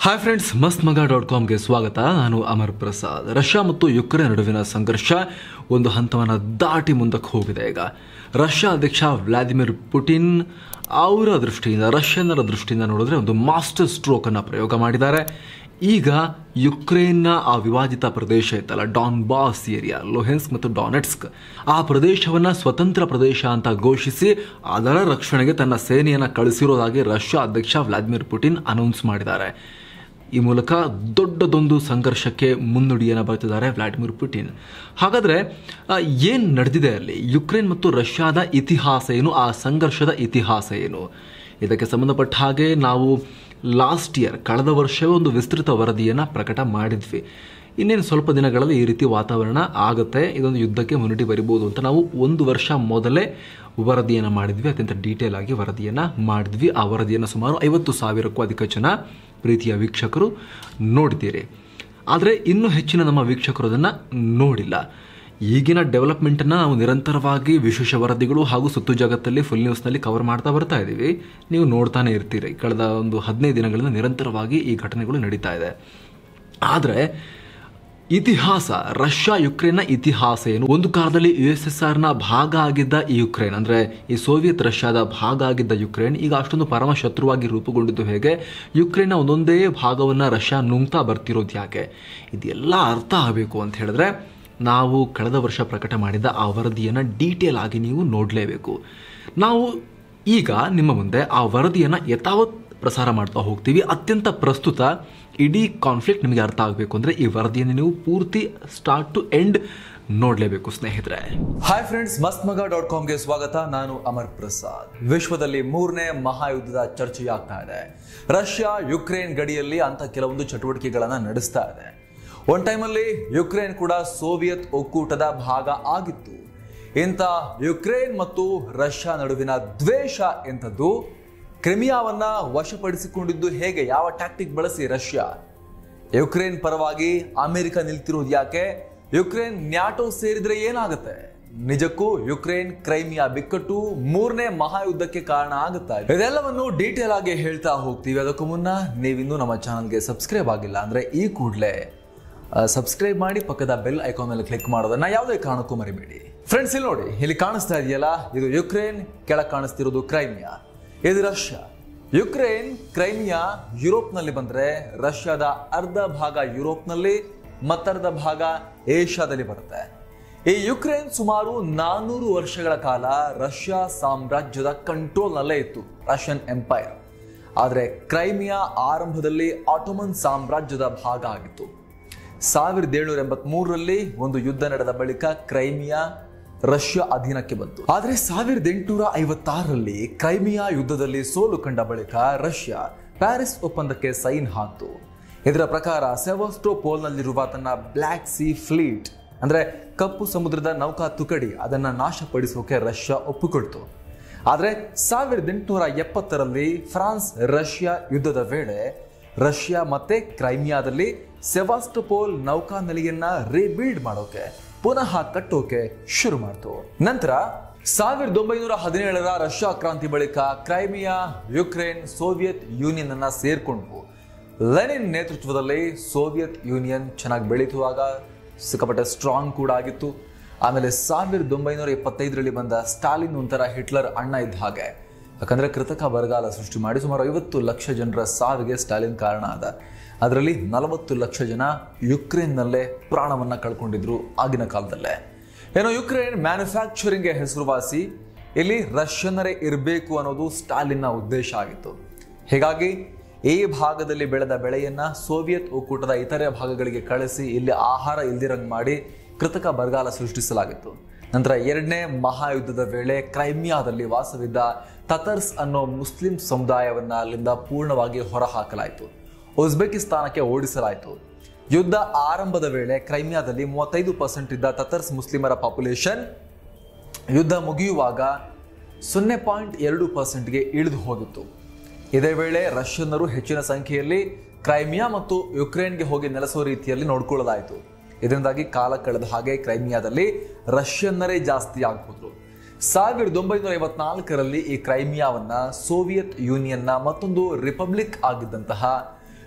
hi friends ಮಸ್ತ್ ಮಗ dot ಕಾಮ್ಗೆ ಸ್ವಾಗತ ನಾನು ಅಮರ್ ಪ್ರಸಾದ್ ರಷ್ಯಾ ಮತ್ತು ಯುಕ್ರೇನ್ ನಡುವಿನ ಸಂಘರ್ಷ ಒಂದು ಹಂತವನ್ನು ದಾಟಿ ಮುಂದಕ್ಕೆ ಹೋಗಿದೆ ಈಗ ರಷ್ಯಾ ಅಧ್ಯಕ್ಷ ವ್ಲಾದಿಮಿರ್ ಪುಟಿನ್ ಅವರ ದೃಷ್ಟಿಯಿಂದ ರಷ್ಯನ್ನರ ದೃಷ್ಟಿಯಿಂದ ನೋಡಿದ್ರೆ ಒಂದು ಮಾಸ್ಟರ್ ಸ್ಟ್ರೋಕ್ ಅನ್ನು ಪ್ರಯೋಗ ಮಾಡಿದ್ದಾರೆ ಈಗ ಯುಕ್ರೇನ್ನ ಆ ವಿವಾದಿತ ಪ್ರದೇಶ ಇತ್ತಲ್ಲ ಡಾನ್ ಬಾಸ್ ಏರಿಯಾ ಲೊಹೆನ್ಸ್ಕ್ ಮತ್ತು ಡಾನೆಟ್ಸ್ಕ್ ಆ ಪ್ರದೇಶವನ್ನ ಸ್ವತಂತ್ರ ಪ್ರದೇಶ ಅಂತ ಘೋಷಿಸಿ ಅದರ ರಕ್ಷಣೆಗೆ ತನ್ನ ಸೇನೆಯನ್ನು ಕಳಿಸಿರೋದಾಗಿ ರಷ್ಯಾ ಅಧ್ಯಕ್ಷ ವ್ಲಾದಿಮಿರ್ ಪುಟಿನ್ ಅನೌನ್ಸ್ ಮಾಡಿದ್ದಾರೆ ಈ ಮೂಲಕ ದೊಡ್ಡದೊಂದು ಸಂಘರ್ಷಕ್ಕೆ ಮುನ್ನುಡಿಯನ್ನು ಬರ್ತಿದ್ದಾರೆ ವ್ಲಾಡಿಮಿರ್ ಪುಟಿನ್ ಹಾಗಾದರೆ ಏನು ನಡೆದಿದೆ ಅಲ್ಲಿ ಯುಕ್ರೇನ್ ಮತ್ತು ರಷ್ಯಾದ ಇತಿಹಾಸ ಏನು ಆ ಸಂಘರ್ಷದ ಇತಿಹಾಸ ಏನು ಇದಕ್ಕೆ ಸಂಬಂಧಪಟ್ಟ ಹಾಗೆ ನಾವು ಲಾಸ್ಟ್ ಇಯರ್ ಕಳೆದ ವರ್ಷವೇ ಒಂದು ವಿಸ್ತೃತ ವರದಿಯನ್ನು ಪ್ರಕಟ ಮಾಡಿದ್ವಿ ಇನ್ನೇನು ಸ್ವಲ್ಪ ದಿನಗಳಲ್ಲಿ ಈ ರೀತಿ ವಾತಾವರಣ ಆಗುತ್ತೆ ಇದೊಂದು ಯುದ್ಧಕ್ಕೆ ಮುನ್ನುಡಿ ಬರಿಬೋದು ಅಂತ ನಾವು ಒಂದು ವರ್ಷ ಮೊದಲೇ ವರದಿಯನ್ನು ಮಾಡಿದ್ವಿ ಅತ್ಯಂತ ಡೀಟೇಲ್ ಆಗಿ ವರದಿಯನ್ನು ಮಾಡಿದ್ವಿ ಆ ವರದಿಯನ್ನು ಸುಮಾರು ಐವತ್ತು ಸಾವಿರಕ್ಕೂ ಅಧಿಕ ಜನ ಪ್ರೀತಿಯ ವೀಕ್ಷಕರು ನೋಡಿದ್ದೀರಿ ಆದರೆ ಇನ್ನೂ ಹೆಚ್ಚಿನ ನಮ್ಮ ವೀಕ್ಷಕರು ಅದನ್ನು ನೋಡಿಲ್ಲ ಈಗಿನ ಡೆವಲಪ್ಮೆಂಟನ್ನು ನಾವು ನಿರಂತರವಾಗಿ ವಿಶೇಷ ವರದಿಗಳು ಹಾಗೂ ಸುತ್ತು ಜಗತ್ತಲ್ಲಿ ಫುಲ್ ನ್ಯೂಸ್ನಲ್ಲಿ ಕವರ್ ಮಾಡ್ತಾ ಬರ್ತಾ ಇದ್ದೀವಿ ನೀವು ನೋಡ್ತಾನೆ ಇರ್ತೀರಿ ಕಳೆದ ಒಂದು ಹದಿನೈದು ದಿನಗಳಿಂದ ನಿರಂತರವಾಗಿ ಈ ಘಟನೆಗಳು ನಡೀತಾ ಇದೆ ಆದರೆ ಇತಿಹಾಸ ರಷ್ಯಾ ಯುಕ್ರೇನ್ನ ಇತಿಹಾಸ ಏನು ಒಂದು ಕಾಲದಲ್ಲಿ ಯು ಎಸ್ ಎಸ್ ಆರ್ನ ಭಾಗ ಆಗಿದ್ದ ಈ ಯುಕ್ರೇನ್ ಅಂದರೆ ಈ ಸೋವಿಯತ್ ರಷ್ಯಾದ ಭಾಗ ಆಗಿದ್ದ ಯುಕ್ರೇನ್ ಈಗ ಅಷ್ಟೊಂದು ಪರಮ ಶತ್ರುವಾಗಿ ರೂಪುಗೊಂಡಿದ್ದು ಹೇಗೆ ಯುಕ್ರೇನ್ನ ಒಂದೊಂದೇ ಭಾಗವನ್ನು ರಷ್ಯಾ ನುಂಗ್ತಾ ಬರ್ತಿರೋದು ಯಾಕೆ ಇದೆಲ್ಲ ಅರ್ಥ ಆಗಬೇಕು ಅಂತ ಹೇಳಿದ್ರೆ ನಾವು ಕಳೆದ ವರ್ಷ ಪ್ರಕಟ ಮಾಡಿದ ಆ ವರದಿಯನ್ನು ಡೀಟೇಲ್ ಆಗಿ ನೀವು ನೋಡಲೇಬೇಕು ನಾವು ಈಗ ನಿಮ್ಮ ಮುಂದೆ ಆ ವರದಿಯನ್ನು ಯಥಾವತ್ ಪ್ರಸಾರ ಮಾಡ್ತಾ ಹೋಗ್ತೀವಿ ಅತ್ಯಂತ ಪ್ರಸ್ತುತ ಇಡೀ ಕಾನ್ಫ್ಲಿಕ್ಟ್ ನಿಮಗೆ ಅರ್ಥ ಆಗಬೇಕು ಅಂದರೆ ಈ ವರದಿಯನ್ನು ನೀವು ಪೂರ್ತಿ ಸ್ಟಾರ್ಟ್ ಟು ಎಂಡ್ ನೋಡಲೇಬೇಕು ಸ್ನೇಹಿತರೆ ಹಾಯ್ ಫ್ರೆಂಡ್ಸ್ ಮಸ್ತ್ ಮಗ ಡಾಟ್ ಕಾಮ್ಗೆ ಸ್ವಾಗತ ನಾನು ಅಮರ್ ಪ್ರಸಾದ್ ವಿಶ್ವದಲ್ಲಿ ಮೂರನೇ ಮಹಾಯುದ್ಧದ ಚರ್ಚೆಯಾಗ್ತಾ ಇದೆ ರಷ್ಯಾ ಯುಕ್ರೇನ್ ಗಡಿಯಲ್ಲಿ ಅಂತ ಕೆಲವೊಂದು ಚಟುವಟಿಕೆಗಳನ್ನ ನಡೆಸ್ತಾ ಇದೆ ಒನ್ ಟೈಮಲ್ಲಿ ಯುಕ್ರೇನ್ ಕೂಡ ಸೋವಿಯತ್ ಒಕ್ಕೂಟದ ಭಾಗ ಆಗಿತ್ತು ಇಂಥ ಯುಕ್ರೇನ್ ಮತ್ತು ರಷ್ಯಾ ನಡುವಿನ ದ್ವೇಷ ಎಂಥದ್ದು ಕ್ರಿಮಿಯಾವನ್ನ ವಶಪಡಿಸಿಕೊಂಡಿದ್ದು ಹೇಗೆ ಯಾವ ಟ್ಯಾಕ್ಟಿಕ್ ಬಳಸಿ ರಷ್ಯಾ ಯುಕ್ರೇನ್ ಪರವಾಗಿ ಅಮೆರಿಕ ನಿಲ್ತಿರೋದು ಯಾಕೆ ಯುಕ್ರೇನ್ ನ್ಯಾಟೋ ಸೇರಿದ್ರೆ ಏನಾಗುತ್ತೆ ನಿಜಕ್ಕೂ ಯುಕ್ರೇನ್ ಕ್ರೈಮಿಯಾ ಬಿಕ್ಕಟ್ಟು ಮೂರನೇ ಮಹಾಯುದ್ಧಕ್ಕೆ ಕಾರಣ ಆಗುತ್ತಾ ಇದೆಲ್ಲವನ್ನು ಡೀಟೇಲ್ ಆಗಿ ಹೇಳ್ತಾ ಹೋಗ್ತೀವಿ ಅದಕ್ಕೂ ಮುನ್ನ ನೀವಿನ್ನೂ ನಮ್ಮ ಚಾನಲ್ಗೆ ಸಬ್ಸ್ಕ್ರೈಬ್ ಆಗಿಲ್ಲ ಅಂದ್ರೆ ಈ ಕೂಡಲೇ ಸಬ್ಸ್ಕ್ರೈಬ್ ಮಾಡಿ ಪಕ್ಕದ ಬೆಲ್ ಐಕಾನ್ ಮೇಲೆ ಕ್ಲಿಕ್ ಮಾಡೋದನ್ನ ಯಾವುದೇ ಕಾರಣಕ್ಕೂ ಮರಿಬೇಡಿ ಫ್ರೆಂಡ್ಸ್ ಇಲ್ಲಿ ನೋಡಿ ಇಲ್ಲಿ ಕಾಣಿಸ್ತಾ ಇದೆಯಲ್ಲ ಇದು ಯುಕ್ರೇನ್ ಕೆಳಗೆ ಕಾಣಿಸ್ತಿರೋದು ಕ್ರೈಮಿಯಾ ಇದು ರಷ್ಯಾ ಯುಕ್ರೇನ್ ಕ್ರೈಮಿಯಾ ಯುರೋಪ್ನಲ್ಲಿ ಬಂದ್ರೆ ರಷ್ಯಾದ ಅರ್ಧ ಭಾಗ ಯುರೋಪ್ನಲ್ಲಿ ಮತ್ತರ್ಧ ಭಾಗ ಏಷ್ಯಾದಲ್ಲಿ ಬರುತ್ತೆ ಈ ಯುಕ್ರೇನ್ ಸುಮಾರು ನಾನೂರು ವರ್ಷಗಳ ಕಾಲ ರಷ್ಯಾ ಸಾಮ್ರಾಜ್ಯದ ಕಂಟ್ರೋಲ್ನಲ್ಲೇ ಇತ್ತು ರಷ್ಯನ್ ಎಂಪೈರ್ ಆದರೆ ಕ್ರೈಮಿಯಾ ಆರಂಭದಲ್ಲಿ ಆಟೋಮನ್ ಸಾಮ್ರಾಜ್ಯದ ಭಾಗ ಆಗಿತ್ತು ಸಾವಿರದ ಏಳ್ನೂರ ಎಂಬತ್ ಮೂರರಲ್ಲಿ ಒಂದು ಯುದ್ಧ ನಡೆದ ಬಳಿಕ ಕ್ರೈಮಿಯಾ ರಷ್ಯಾ ಅಧೀನಕ್ಕೆ ಬಂತು ಆದರೆ ಸಾವಿರದ ಎಂಟುನೂರ ಐವತ್ತಾರರಲ್ಲಿ ಕ್ರೈಮಿಯಾ ಯುದ್ಧದಲ್ಲಿ ಸೋಲು ಕಂಡ ಬಳಿಕ ರಷ್ಯಾ ಪ್ಯಾರಿಸ್ ಒಪ್ಪಂದಕ್ಕೆ ಸೈನ್ ಹಾಕ್ತು ಇದರ ಪ್ರಕಾರ ಸೆವಾಸ್ಟೋಪೋಲ್ನಲ್ಲಿರುವ ತನ್ನ ಬ್ಲ್ಯಾಕ್ ಸಿ ಫ್ಲೀಟ್ ಅಂದ್ರೆ ಕಪ್ಪು ಸಮುದ್ರದ ನೌಕಾ ತುಕಡಿ ಅದನ್ನ ನಾಶಪಡಿಸೋಕೆ ರಷ್ಯಾ ಒಪ್ಪಿಕೊಳ್ತು ಆದರೆ ಸಾವಿರದ ಎಂಟುನೂರ ಎಪ್ಪತ್ತರಲ್ಲಿ ಫ್ರಾನ್ಸ್ ರಷ್ಯಾ ಯುದ್ಧದ ವೇಳೆ ರಷ್ಯಾ ಮತ್ತೆ ಕ್ರೈಮಿಯಾದಲ್ಲಿ ಸೆವಾಸ್ಟೋಪೋಲ್ ನೌಕಾ ನೆಲೆಯನ್ನ ರೀಬಿಲ್ಡ್ ಮಾಡೋಕೆ ಪುನಃ ಕಟ್ಟೋಕೆ ಶುರು ಮಾಡ್ತು ನಂತರ ಸಾವಿರದ ಒಂಬೈನೂರ ಹದಿನೇಳರ ರಷ್ಯಾ ಕ್ರಾಂತಿ ಬಳಿಕ ಕ್ರೈಮಿಯಾ ಯುಕ್ರೇನ್ ಸೋವಿಯತ್ ಯೂನಿಯನ್ ಅನ್ನ ಸೇರ್ಕೊಂಡ್ವು ಲೆನಿನ್ ನೇತೃತ್ವದಲ್ಲಿ ಸೋವಿಯತ್ ಯೂನಿಯನ್ ಚೆನ್ನಾಗಿ ಬೆಳೀತುವಾಗ ಸಿಕ್ಕಾಪಟ್ಟೆ ಸ್ಟ್ರಾಂಗ್ ಕೂಡ ಆಗಿತ್ತು ಆಮೇಲೆ ಸಾವಿರದ ಒಂಬೈನೂರ ಇಪ್ಪತ್ತೈದರಲ್ಲಿ ಬಂದ ಸ್ಟಾಲಿನ್ ಒಂಥರ ಹಿಟ್ಲರ್ ಅಣ್ಣ ಇದ್ದ ಹಾಗೆ ಯಾಕಂದ್ರೆ ಕೃತಕ ಬರಗಾಲ ಸೃಷ್ಟಿ ಮಾಡಿ ಸುಮಾರು ಐವತ್ತು ಲಕ್ಷ ಜನರ ಸಾವಿಗೆ ಸ್ಟಾಲಿನ್ ಕಾರಣ ಆದ ಅದರಲ್ಲಿ ನಲವತ್ತು ಲಕ್ಷ ಜನ ಯುಕ್ರೇನ್ನಲ್ಲೇ ಪ್ರಾಣವನ್ನ ಕಳ್ಕೊಂಡಿದ್ರು ಆಗಿನ ಕಾಲದಲ್ಲೇ ಏನೋ ಯುಕ್ರೇನ್ ಮ್ಯಾನುಫ್ಯಾಕ್ಚರಿಂಗ್ಗೆ ಹೆಸರುವಾಸಿ ಇಲ್ಲಿ ರಷ್ಯನ್ನರೇ ಇರಬೇಕು ಅನ್ನೋದು ಸ್ಟಾಲಿನ್ನ ಉದ್ದೇಶ ಆಗಿತ್ತು ಹೀಗಾಗಿ ಈ ಭಾಗದಲ್ಲಿ ಬೆಳೆದ ಬೆಳೆಯನ್ನ ಸೋವಿಯತ್ ಒಕ್ಕೂಟದ ಇತರೆ ಭಾಗಗಳಿಗೆ ಕಳಿಸಿ ಇಲ್ಲಿ ಆಹಾರ ಇಲ್ದಿರಂಗ್ ಮಾಡಿ ಕೃತಕ ಬರಗಾಲ ಸೃಷ್ಟಿಸಲಾಗಿತ್ತು ನಂತರ ಎರಡನೇ ಮಹಾಯುದ್ಧದ ವೇಳೆ ಕ್ರೈಮಿಯಾದಲ್ಲಿ ವಾಸವಿದ್ದ ತತರ್ಸ್ ಅನ್ನೋ ಮುಸ್ಲಿಂ ಸಮುದಾಯವನ್ನ ಅಲ್ಲಿಂದ ಪೂರ್ಣವಾಗಿ ಹೊರಹಾಕಲಾಯಿತು ಉಜ್ಬೆಕಿಸ್ತಾನಕ್ಕೆ ಓಡಿಸಲಾಯಿತು ಯುದ್ಧ ಆರಂಭದ ವೇಳೆ ಕ್ರೈಮಿಯಾದಲ್ಲಿ ಮೂವತ್ತೈದು ಪರ್ಸೆಂಟ್ ಇದ್ದ ತತರ್ಸ್ ಮುಸ್ಲಿಮರ ಪಾಪ್ಯುಲೇಷನ್ ಯುದ್ಧ ಮುಗಿಯುವಾಗ ಸೊನ್ನೆ ಪಾಯಿಂಟ್ ಎರಡು ಪರ್ಸೆಂಟ್ಗೆ ಇಳಿದು ಹೋಗಿತ್ತು ಇದೇ ವೇಳೆ ರಷ್ಯನ್ನರು ಹೆಚ್ಚಿನ ಸಂಖ್ಯೆಯಲ್ಲಿ ಕ್ರೈಮಿಯಾ ಮತ್ತು ಯುಕ್ರೇನ್ಗೆ ಹೋಗಿ ನೆಲೆಸೋ ರೀತಿಯಲ್ಲಿ ನೋಡ್ಕೊಳ್ಳಲಾಯಿತು ಇದರಿಂದಾಗಿ ಕಾಲ ಕಳೆದ ಹಾಗೆ ಕ್ರೈಮಿಯಾದಲ್ಲಿ ರಷ್ಯನ್ನರೇ ಜಾಸ್ತಿ ಆಗ್ಬೋದ್ರು ಸಾವಿರದ ಒಂಬೈನೂರ ಐವತ್ನಾಲ್ಕರಲ್ಲಿ ಈ ಕ್ರೈಮಿಯಾವನ್ನ ಸೋವಿಯತ್ ಯೂನಿಯನ್ನ ಮತ್ತೊಂದು ರಿಪಬ್ಲಿಕ್ ಆಗಿದ್ದಂತಹ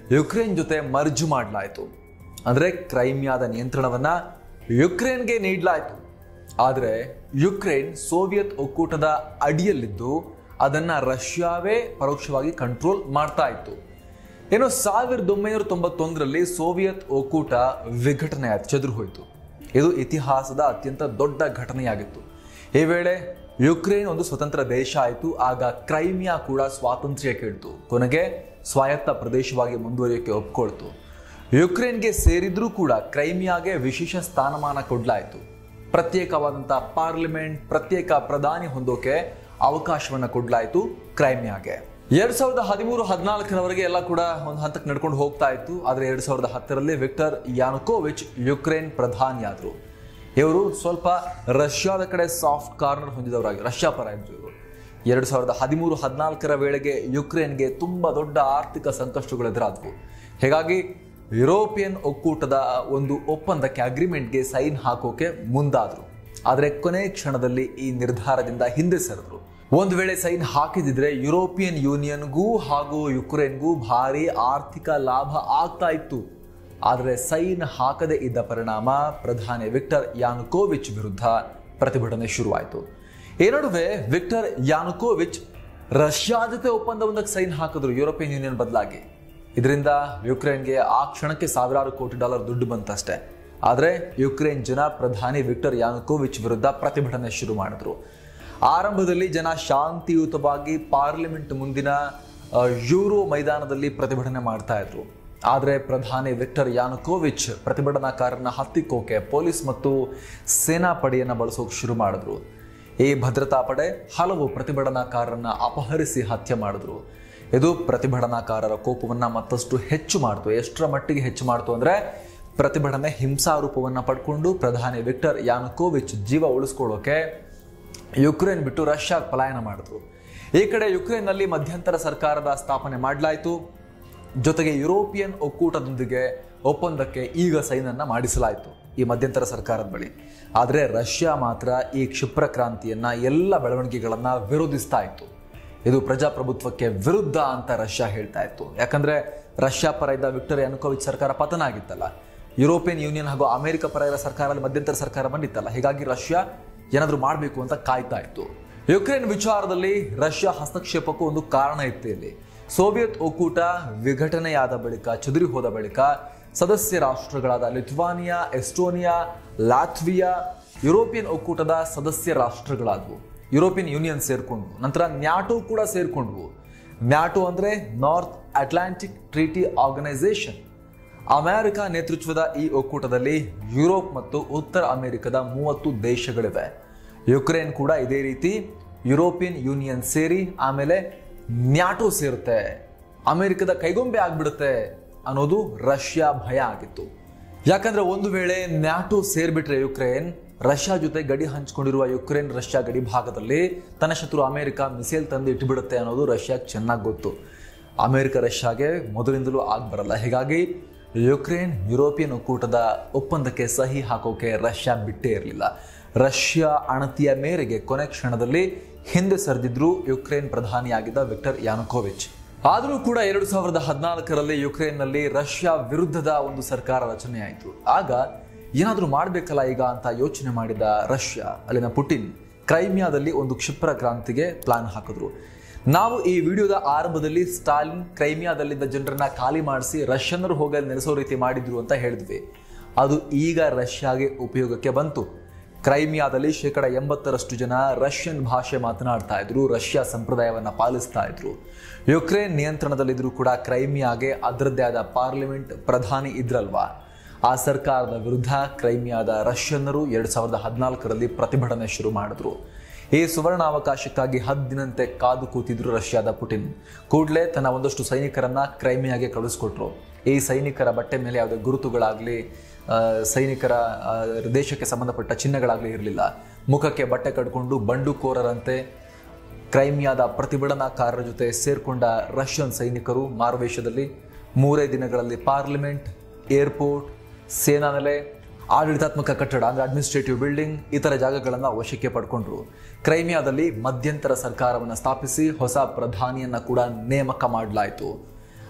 ಯುಕ್ರೇನ್ ಜೊತೆ ಮರ್ಜ್ ಮಾಡಲಾಯಿತು ಅಂದ್ರೆ ಕ್ರೈಮಿಯಾದ ನಿಯಂತ್ರಣವನ್ನ ಯುಕ್ರೇನ್ಗೆ ನೀಡಲಾಯಿತು ಆದರೆ ಯುಕ್ರೇನ್ ಸೋವಿಯತ್ ಒಕ್ಕೂಟದ ಅಡಿಯಲ್ಲಿದ್ದು ಅದನ್ನ ರಷ್ಯಾವೇ ಪರೋಕ್ಷವಾಗಿ ಕಂಟ್ರೋಲ್ ಮಾಡ್ತಾ ಇತ್ತು ಏನು ಸಾವಿರದ ಒಂಬೈನೂರ ತೊಂಬತ್ತೊಂದರಲ್ಲಿ ಸೋವಿಯತ್ ಒಕ್ಕೂಟ ವಿಘಟನೆ ಆಯ್ತು ಚದುರು ಹೋಯಿತು ಇದು ಇತಿಹಾಸದ ಅತ್ಯಂತ ದೊಡ್ಡ ಘಟನೆಯಾಗಿತ್ತು ಈ ವೇಳೆ ಯುಕ್ರೇನ್ ಒಂದು ಸ್ವತಂತ್ರ ದೇಶ ಆಯಿತು ಆಗ ಕ್ರೈಮಿಯಾ ಕೂಡ ಸ್ವಾತಂತ್ರ್ಯ ಕೇಳ್ತು ಕೊನೆಗೆ ಸ್ವಾಯತ್ತ ಪ್ರದೇಶವಾಗಿ ಮುಂದುವರಿಯೋಕೆ ಒಪ್ಕೊಳ್ತು ಯುಕ್ರೇನ್ಗೆ ಸೇರಿದ್ರೂ ಕೂಡ ಕ್ರೈಮಿಯಾಗೆ ವಿಶೇಷ ಸ್ಥಾನಮಾನ ಕೊಡ್ಲಾಯಿತು ಪ್ರತ್ಯೇಕವಾದಂಥ ಪಾರ್ಲಿಮೆಂಟ್ ಪ್ರತ್ಯೇಕ ಪ್ರಧಾನಿ ಹೊಂದೋಕೆ ಅವಕಾಶವನ್ನ ಕೊಡ್ಲಾಯಿತು ಕ್ರೈಮಿಯಾಗೆ ಎರಡ್ ಸಾವಿರದ ಹದಿಮೂರು ಹದಿನಾಲ್ಕರವರೆಗೆ ಎಲ್ಲ ಕೂಡ ಒಂದು ಹಂತಕ್ಕೆ ನಡ್ಕೊಂಡು ಹೋಗ್ತಾ ಇತ್ತು ಆದ್ರೆ ಎರಡ್ ಸಾವಿರದ ಹತ್ತರಲ್ಲಿ ವಿಕ್ಟರ್ ಯಾನುಕೋವಿಚ್ ಯುಕ್ರೇನ್ ಪ್ರಧಾನಿಯಾದ್ರು ಇವರು ಸ್ವಲ್ಪ ರಷ್ಯಾದ ಕಡೆ ಸಾಫ್ಟ್ ಕಾರ್ನರ್ ಹೊಂದಿದವರಾಗಿ ರಷ್ಯಾ ಪರ ಇದ್ರು ಇವರು ಎರಡು ಸಾವಿರದ ಹದಿಮೂರು ಹದಿನಾಲ್ಕರ ವೇಳೆಗೆ ಯುಕ್ರೇನ್ಗೆ ತುಂಬಾ ದೊಡ್ಡ ಆರ್ಥಿಕ ಸಂಕಷ್ಟಗಳು ಎದುರಾದವು ಹೀಗಾಗಿ ಯುರೋಪಿಯನ್ ಒಕ್ಕೂಟದ ಒಂದು ಒಪ್ಪಂದಕ್ಕೆ ಅಗ್ರಿಮೆಂಟ್ಗೆ ಸೈನ್ ಹಾಕೋಕೆ ಮುಂದಾದ್ರು ಆದರೆ ಕೊನೆ ಕ್ಷಣದಲ್ಲಿ ಈ ನಿರ್ಧಾರದಿಂದ ಹಿಂದೆ ಸರಿದ್ರು ಒಂದು ವೇಳೆ ಸೈನ್ ಹಾಕಿದಿದ್ರೆ ಯುರೋಪಿಯನ್ ಯೂನಿಯನ್ಗೂ ಹಾಗೂ ಯುಕ್ರೇನ್ಗೂ ಭಾರಿ ಆರ್ಥಿಕ ಲಾಭ ಆಗ್ತಾ ಇತ್ತು ಆದರೆ ಸೈನ್ ಹಾಕದೇ ಇದ್ದ ಪರಿಣಾಮ ಪ್ರಧಾನಿ ವಿಕ್ಟರ್ ಯಾನುಕೋವಿಚ್ ವಿರುದ್ಧ ಪ್ರತಿಭಟನೆ ಶುರುವಾಯಿತು ಈ ನಡುವೆ ವಿಕ್ಟರ್ ಯಾನುಕೋವಿಚ್ ರಷ್ಯಾ ಜೊತೆ ಒಪ್ಪಂದವೊಂದಕ್ಕೆ ಸೈನ್ ಹಾಕಿದ್ರು ಯುರೋಪಿಯನ್ ಯೂನಿಯನ್ ಬದಲಾಗಿ ಇದರಿಂದ ಯುಕ್ರೇನ್ಗೆ ಆ ಕ್ಷಣಕ್ಕೆ ಸಾವಿರಾರು ಕೋಟಿ ಡಾಲರ್ ದುಡ್ಡು ಬಂತಷ್ಟೇ ಆದರೆ ಯುಕ್ರೇನ್ ಜನ ಪ್ರಧಾನಿ ವಿಕ್ಟರ್ ಯಾನುಕೋವಿಚ್ ವಿರುದ್ಧ ಪ್ರತಿಭಟನೆ ಶುರು ಮಾಡಿದ್ರು ಆರಂಭದಲ್ಲಿ ಜನ ಶಾಂತಿಯುತವಾಗಿ ಪಾರ್ಲಿಮೆಂಟ್ ಮುಂದಿನ ಆ, ಯೂರೋ ಮೈದಾನದಲ್ಲಿ ಪ್ರತಿಭಟನೆ ಮಾಡ್ತಾ ಇದ್ರು ಆದರೆ ಪ್ರಧಾನಿ ವಿಕ್ಟರ್ ಯಾನುಕೋವಿಚ್ ಪ್ರತಿಭಟನಾಕಾರರನ್ನ ಹತ್ತಿಕ್ಕೋಕೆ ಪೊಲೀಸ್ ಮತ್ತು ಸೇನಾ ಪಡೆಯನ್ನ ಬಳಸೋಕೆ ಶುರು ಮಾಡಿದ್ರು ಈ ಭದ್ರತಾ ಪಡೆ ಹಲವು ಪ್ರತಿಭಟನಾಕಾರರನ್ನ ಅಪಹರಿಸಿ ಹತ್ಯೆ ಮಾಡಿದ್ರು ಇದು ಪ್ರತಿಭಟನಾಕಾರರ ಕೋಪವನ್ನ ಮತ್ತಷ್ಟು ಹೆಚ್ಚು ಮಾಡ್ತು ಎಷ್ಟರ ಮಟ್ಟಿಗೆ ಹೆಚ್ಚು ಮಾಡ್ತು ಅಂದ್ರೆ ಪ್ರತಿಭಟನೆ ಹಿಂಸಾ ರೂಪವನ್ನ ಪಡ್ಕೊಂಡು ಪ್ರಧಾನಿ ವಿಕ್ಟರ್ ಯಾನುಕೋವಿಚ್ ಜೀವ ಉಳಿಸ್ಕೊಳ್ಳೋಕೆ ಯುಕ್ರೇನ್ ಬಿಟ್ಟು ರಷ್ಯಾಗೆ ಪಲಾಯನ ಮಾಡಿದ್ರು ಈ ಕಡೆ ಯುಕ್ರೇನ್ನಲ್ಲಿ ಮಧ್ಯಂತರ ಸರ್ಕಾರದ ಸ್ಥಾಪನೆ ಮಾಡಲಾಯಿತು ಜೊತೆಗೆ ಯುರೋಪಿಯನ್ ಒಕ್ಕೂಟದೊಂದಿಗೆ ಒಪ್ಪಂದಕ್ಕೆ ಈಗ ಸೈನನ್ನ ಮಾಡಿಸಲಾಯಿತು ಈ ಮಧ್ಯಂತರ ಸರ್ಕಾರದ ಬಳಿ ಆದರೆ ರಷ್ಯಾ ಮಾತ್ರ ಈ ಕ್ಷಿಪ್ರ ಕ್ರಾಂತಿಯನ್ನ ಎಲ್ಲ ಬೆಳವಣಿಗೆಗಳನ್ನ ವಿರೋಧಿಸ್ತಾ ಇತ್ತು ಇದು ಪ್ರಜಾಪ್ರಭುತ್ವಕ್ಕೆ ವಿರುದ್ಧ ಅಂತ ರಷ್ಯಾ ಹೇಳ್ತಾ ಇತ್ತು ಯಾಕಂದ್ರೆ ರಷ್ಯಾ ಪರ ಇದ್ದ ವಿಕ್ಟರ್ ಯಾನುಕೋವಿಚ್ ಸರ್ಕಾರ ಪತನ ಆಗಿತ್ತಲ್ಲ ಯುರೋಪಿಯನ್ ಯೂನಿಯನ್ ಹಾಗೂ ಅಮೆರಿಕ ಪರ ಇರೋ ಸರ್ಕಾರದಲ್ಲಿ ಮಧ್ಯಂತರ ಸರ್ಕಾರ ಬಂದಿತ್ತಲ್ಲ ಹೀಗಾಗಿ ರಷ್ಯಾ ಏನಾದರೂ ಮಾಡಬೇಕು ಅಂತ ಕಾಯ್ತಾ ಇತ್ತು ಯುಕ್ರೇನ್ ವಿಚಾರದಲ್ಲಿ ರಷ್ಯಾ ಹಸ್ತಕ್ಷೇಪಕ್ಕೂ ಒಂದು ಕಾರಣ ಇತ್ತು ಇಲ್ಲಿ ಸೋವಿಯತ್ ಒಕ್ಕೂಟ ವಿಘಟನೆಯಾದ ಬಳಿಕ ಚದುರಿ ಹೋದ ಬಳಿಕ ಸದಸ್ಯ ರಾಷ್ಟ್ರಗಳಾದ ಲಿಥುವಾನಿಯಾ ಎಸ್ಟೋನಿಯಾ ಲಾತ್ವಿಯಾ ಯುರೋಪಿಯನ್ ಒಕ್ಕೂಟದ ಸದಸ್ಯ ರಾಷ್ಟ್ರಗಳಾದವು ಯುರೋಪಿಯನ್ ಯೂನಿಯನ್ ಸೇರ್ಕೊಂಡ್ವು ನಂತರ ನ್ಯಾಟೋ ಕೂಡ ಸೇರ್ಕೊಂಡ್ವು ನ್ಯಾಟೋ ಅಂದ್ರೆ North Atlantic Treaty Organisation America ನೇತೃತ್ವದ ಈ ಒಕ್ಕೂಟದಲ್ಲಿ ಯುರೋಪ್ ಮತ್ತು ಉತ್ತರ ಅಮೆರಿಕದ ಮೂವತ್ತು ದೇಶಗಳಿವೆ ಯುಕ್ರೇನ್ ಕೂಡ ಇದೇ ರೀತಿ ಯುರೋಪಿಯನ್ ಯೂನಿಯನ್ ಸೇರಿ ಆಮೇಲೆ ನ್ಯಾಟೋ ಸೇರುತ್ತೆ ಅಮೆರಿಕದ ಕೈಗೊಂಬೆ ಆಗ್ಬಿಡುತ್ತೆ ಅನ್ನೋದು ರಷ್ಯಾ ಭಯ ಆಗಿತ್ತು ಯಾಕಂದ್ರೆ ಒಂದು ವೇಳೆ ನ್ಯಾಟೋ ಸೇರ್ಬಿಟ್ರೆ ಯುಕ್ರೇನ್ ರಷ್ಯಾ ಜೊತೆ ಗಡಿ ಹಂಚಿಕೊಂಡಿರುವ ಯುಕ್ರೇನ್ ರಷ್ಯಾ ಗಡಿ ಭಾಗದಲ್ಲಿ ತನ್ನ ಶತ್ರು ಅಮೆರಿಕ ಮಿಸೈಲ್ ತಂದು ಇಟ್ಬಿಡುತ್ತೆ ಅನ್ನೋದು ರಷ್ಯಾಗೆ ಚೆನ್ನಾಗಿ ಗೊತ್ತು ಅಮೆರಿಕ ರಷ್ಯಾಗೆ ಮೊದಲಿಂದಲೂ ಆಗ್ ಬರಲ್ಲ ಹೀಗಾಗಿ ಯುಕ್ರೇನ್ ಯುರೋಪಿಯನ್ ಒಕ್ಕೂಟದ ಒಪ್ಪಂದಕ್ಕೆ ಸಹಿ ಹಾಕೋಕೆ ರಷ್ಯಾ ಬಿಟ್ಟೇ ಇರಲಿಲ್ಲ ರಷ್ಯಾ ಅಣತಿಯ ಮೇರೆಗೆ ಕೊನೆ ಕ್ಷಣದಲ್ಲಿ ಹಿಂದೆ ಸರಿದಿದ್ರು ಯುಕ್ರೇನ್ ಪ್ರಧಾನಿಯಾಗಿದ್ದ ವಿಕ್ಟರ್ ಯಾನುಕೋವಿಚ್ ಆದರೂ ಕೂಡ ಎರಡು ಸಾವಿರದ ಹದಿನಾಲ್ಕರಲ್ಲಿ ಯುಕ್ರೇನ್ನಲ್ಲಿ ರಷ್ಯಾ ವಿರುದ್ಧದ ಒಂದು ಸರ್ಕಾರ ರಚನೆ ಆಯಿತು ಆಗ ಏನಾದರೂ ಮಾಡಬೇಕಲ್ಲ ಈಗ ಅಂತ ಯೋಚನೆ ಮಾಡಿದ ರಷ್ಯಾ ಅಲ್ಲಿನ ಪುಟಿನ್ ಕ್ರೈಮಿಯಾದಲ್ಲಿ ಒಂದು ಕ್ಷಿಪ್ರ ಕ್ರಾಂತಿಗೆ ಪ್ಲಾನ್ ಹಾಕಿದ್ರು ನಾವು ಈ ವಿಡಿಯೋದ ಆರಂಭದಲ್ಲಿ ಸ್ಟಾಲಿನ್ ಕ್ರೈಮಿಯಾದಲ್ಲಿದ್ದ ಜನರನ್ನ ಖಾಲಿ ಮಾಡಿಸಿ ರಷ್ಯನ್ನರು ಹೋಗಲು ನೆಲೆಸೋ ರೀತಿ ಮಾಡಿದ್ರು ಅಂತ ಹೇಳಿದ್ವಿ ಅದು ಈಗ ರಷ್ಯಾಗೆ ಉಪಯೋಗಕ್ಕೆ ಬಂತು ಕ್ರೈಮಿಯಾದಲ್ಲಿ ಶೇಕಡ ಎಂಬತ್ತರಷ್ಟು ಜನ ರಷ್ಯನ್ ಭಾಷೆ ಮಾತನಾಡ್ತಾ ಇದ್ರು ರಷ್ಯಾ ಸಂಪ್ರದಾಯವನ್ನ ಪಾಲಿಸ್ತಾ ಇದ್ರು ಯುಕ್ರೇನ್ ನಿಯಂತ್ರಣದಲ್ಲಿದ್ರು ಕೂಡ ಕ್ರೈಮಿಯಾಗೆ ಅದರದ್ದೇ ಆದ ಪಾರ್ಲಿಮೆಂಟ್ ಪ್ರಧಾನಿ ಇದ್ರಲ್ವಾ ಆ ಸರ್ಕಾರದ ವಿರುದ್ಧ ಕ್ರೈಮಿಯಾದ ರಷ್ಯನ್ನರು ಎರಡ್ ಸಾವಿರದ ಹದಿನಾಲ್ಕರಲ್ಲಿ ಪ್ರತಿಭಟನೆ ಶುರು ಮಾಡಿದ್ರು ಈ ಸುವರ್ಣಾವಕಾಶಕ್ಕಾಗಿ ಹದ್ದಿನಂತೆ ಕಾದು ಕೂತಿದ್ರು ರಷ್ಯಾದ ಪುಟಿನ್ ಕೂಡಲೇ ತನ್ನ ಒಂದಷ್ಟು ಸೈನಿಕರನ್ನ ಕ್ರೈಮಿಯಾಗೆ ಕಳಿಸ್ಕೊಟ್ರು ಈ ಸೈನಿಕರ ಬಟ್ಟೆ ಮೇಲೆ ಯಾವುದೇ ಗುರುತುಗಳಾಗ್ಲಿ ಆ, ಸೈನಿಕರ ಆ, ದೇಶಕ್ಕೆ ಸಂಬಂಧಪಟ್ಟ ಚಿಹ್ನೆಗಳಾಗ್ಲಿ ಇರಲಿಲ್ಲ ಮುಖಕ್ಕೆ ಬಟ್ಟೆ ಕಟ್ಕೊಂಡು ಬಂಡುಕೋರರಂತೆ ಕ್ರೈಮಿಯಾದ ಪ್ರತಿಭಟನಾಕಾರರ ಜೊತೆ ಸೇರ್ಕೊಂಡ ರಷ್ಯನ್ ಸೈನಿಕರು ಮಾರುವೇಷದಲ್ಲಿ ಮೂರೇ ದಿನಗಳಲ್ಲಿ ಪಾರ್ಲಿಮೆಂಟ್ ಏರ್ಪೋರ್ಟ್ ಸೇನಾ ನೆಲೆ ಆಡಳಿತಾತ್ಮಕ ಕಟ್ಟಡ ಅಂದ್ರೆ ಅಡ್ಮಿನಿಸ್ಟ್ರೇಟಿವ್ ಬಿಲ್ಡಿಂಗ್ ಇತರ ಜಾಗಗಳನ್ನು ವಶಕ್ಕೆ ಪಡ್ಕೊಂಡ್ರು ಕ್ರೈಮಿಯಾದಲ್ಲಿ ಮಧ್ಯಂತರ ಸರ್ಕಾರವನ್ನು ಸ್ಥಾಪಿಸಿ ಹೊಸ ಪ್ರಧಾನಿಯನ್ನ ಕೂಡ ನೇಮಕ ಮಾಡಲಾಯಿತು